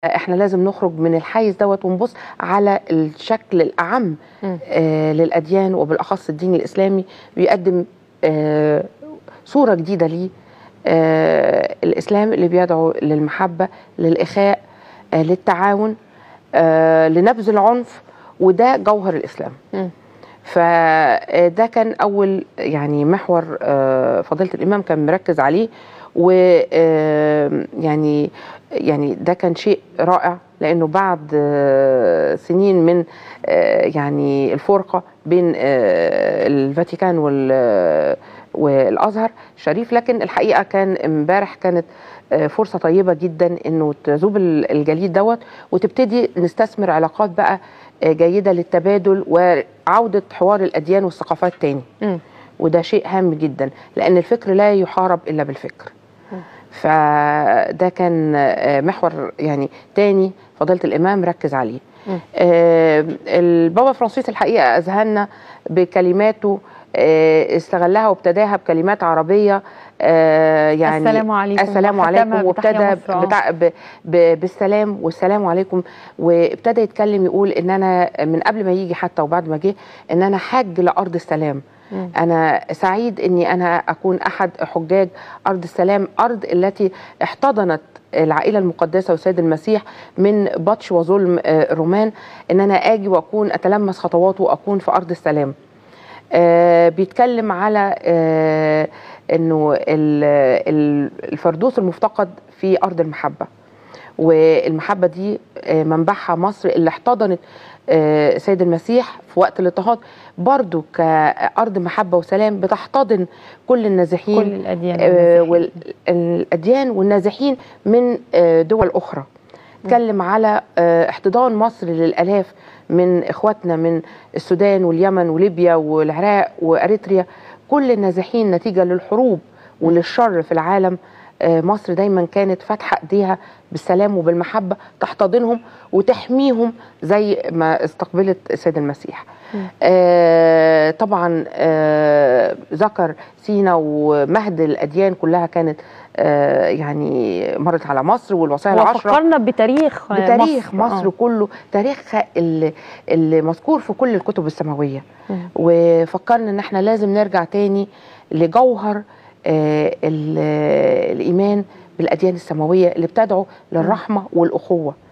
احنا لازم نخرج من الحيز دوت ونبص على الشكل الاعم آه للاديان وبالاخص الدين الاسلامي بيقدم آه صوره جديده ليه آه الاسلام اللي بيدعو للمحبه للاخاء آه للتعاون آه لنبذ العنف وده جوهر الاسلام مم. فده كان اول يعني محور آه، فضيله الامام كان مركز عليه و آه، يعني يعني ده كان شيء رائع لانه بعد آه، سنين من آه، يعني الفرقه بين آه، الفاتيكان وال والازهر الشريف لكن الحقيقه كان امبارح كانت آه، فرصه طيبه جدا انه تذوب ال- الجليد دوت وتبتدي نستثمر علاقات بقى آه، جيده للتبادل وعوده حوار الاديان والثقافات تاني مم. وده شيء هام جدا لان الفكر لا يحارب الا بالفكر فده كان آه، محور يعني تاني فضيله الامام ركز عليه مم. آه، البابا فرانسيس الحقيقه اذهلنا بكلماته آه، استغلها وابتداها بكلمات عربيه آه، يعني السلام عليكم السلام وختمها عليكم بتحية وابتدى مصر، آه. بتاع ب ب بالسلام والسلام عليكم وابتدى يتكلم يقول ان انا من قبل ما يجي حتى وبعد ما جه ان انا حاج لارض السلام مم. انا سعيد اني انا اكون احد حجاج ارض السلام ارض التي احتضنت العائله المقدسه والسيد المسيح من بطش وظلم آه، الرومان ان انا اجي واكون اتلمس خطواته واكون في ارض السلام آه، بيتكلم على آه، انه ال- ال- الفردوس المفتقد في ارض المحبه والمحبه دي آه، منبعها مصر اللي احتضنت آه، سيد المسيح في وقت الاضطهاد برضو كارض محبه وسلام بتحتضن كل النازحين كل الاديان آه، والمسيحيين. والاديان والنازحين من آه، دول اخرى اتكلم على آه، احتضان مصر للالاف من اخواتنا من السودان واليمن وليبيا والعراق واريتريا كل النازحين نتيجه للحروب وللشر في العالم آه، مصر دايما كانت فاتحه ايديها بالسلام وبالمحبه تحتضنهم وتحميهم زي ما استقبلت السيد المسيح. آه طبعا آه ذكر سينا ومهد الاديان كلها كانت آه يعني مرت على مصر والوصايا العشره وفكرنا بتاريخ بتاريخ مصر, مصر آه. كله تاريخ اللي, اللي مذكور في كل الكتب السماويه مم. وفكرنا ان احنا لازم نرجع تاني لجوهر آه ال- الايمان بالاديان السماويه اللي بتدعو للرحمه والاخوه